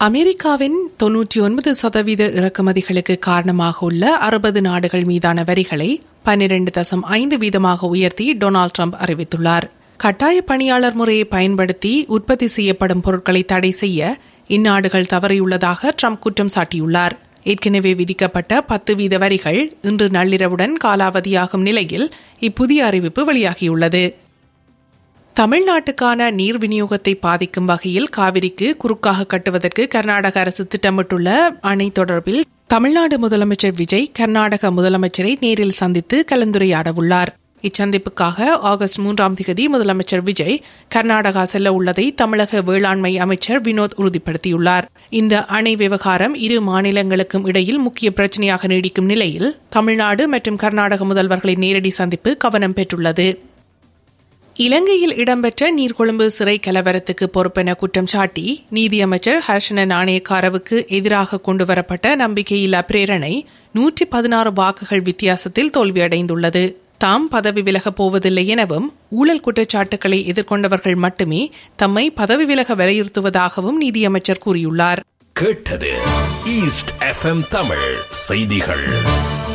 அமெரிக்காவின் தொன்னூற்றி ஒன்பது சதவீத இறக்குமதிகளுக்கு காரணமாக உள்ள அறுபது நாடுகள் மீதான வரிகளை பன்னிரண்டு தசம் ஐந்து வீதமாக உயர்த்தி டொனால்டு ட்ரம்ப் அறிவித்துள்ளார் கட்டாய பணியாளர் முறையை பயன்படுத்தி உற்பத்தி செய்யப்படும் பொருட்களை தடை செய்ய இந்நாடுகள் தவறியுள்ளதாக ட்ரம்ப் குற்றம் சாட்டியுள்ளார் ஏற்கனவே விதிக்கப்பட்ட பத்து வீத வரிகள் இன்று நள்ளிரவுடன் காலாவதியாகும் நிலையில் இப்புதிய அறிவிப்பு வெளியாகியுள்ளது தமிழ்நாட்டுக்கான நீர் விநியோகத்தை பாதிக்கும் வகையில் காவிரிக்கு குறுக்காக கட்டுவதற்கு கர்நாடக அரசு திட்டமிட்டுள்ள அணை தொடர்பில் தமிழ்நாடு முதலமைச்சர் விஜய் கர்நாடக முதலமைச்சரை நேரில் சந்தித்து கலந்துரையாடவுள்ளார் இச்சந்திப்புக்காக ஆகஸ்ட் மூன்றாம் தேதி முதலமைச்சர் விஜய் கர்நாடகா செல்ல உள்ளதை தமிழக வேளாண்மை அமைச்சர் வினோத் உறுதிப்படுத்தியுள்ளார் இந்த அணை விவகாரம் இரு மாநிலங்களுக்கும் இடையில் முக்கிய பிரச்சனையாக நீடிக்கும் நிலையில் தமிழ்நாடு மற்றும் கர்நாடக முதல்வர்களின் நேரடி சந்திப்பு கவனம் பெற்றுள்ளது இலங்கையில் இடம்பெற்ற நீர்கொழும்பு சிறை கலவரத்துக்கு பொறுப்பென குற்றம் சாட்டி நீதியமைச்சர் ஹர்ஷன நாணயக்காரவுக்கு எதிராக கொண்டுவரப்பட்ட நம்பிக்கையில்லா பிரேரணை நூற்றி பதினாறு வாக்குகள் வித்தியாசத்தில் தோல்வியடைந்துள்ளது தாம் பதவி விலகப் போவதில்லை எனவும் ஊழல் குற்றச்சாட்டுகளை எதிர்கொண்டவர்கள் மட்டுமே தம்மை பதவி விலக வலியுறுத்துவதாகவும் நீதியமைச்சர் கூறியுள்ளார் கேட்டது ஈஸ்ட் எஃப்எம் தமிழ் செய்திகள்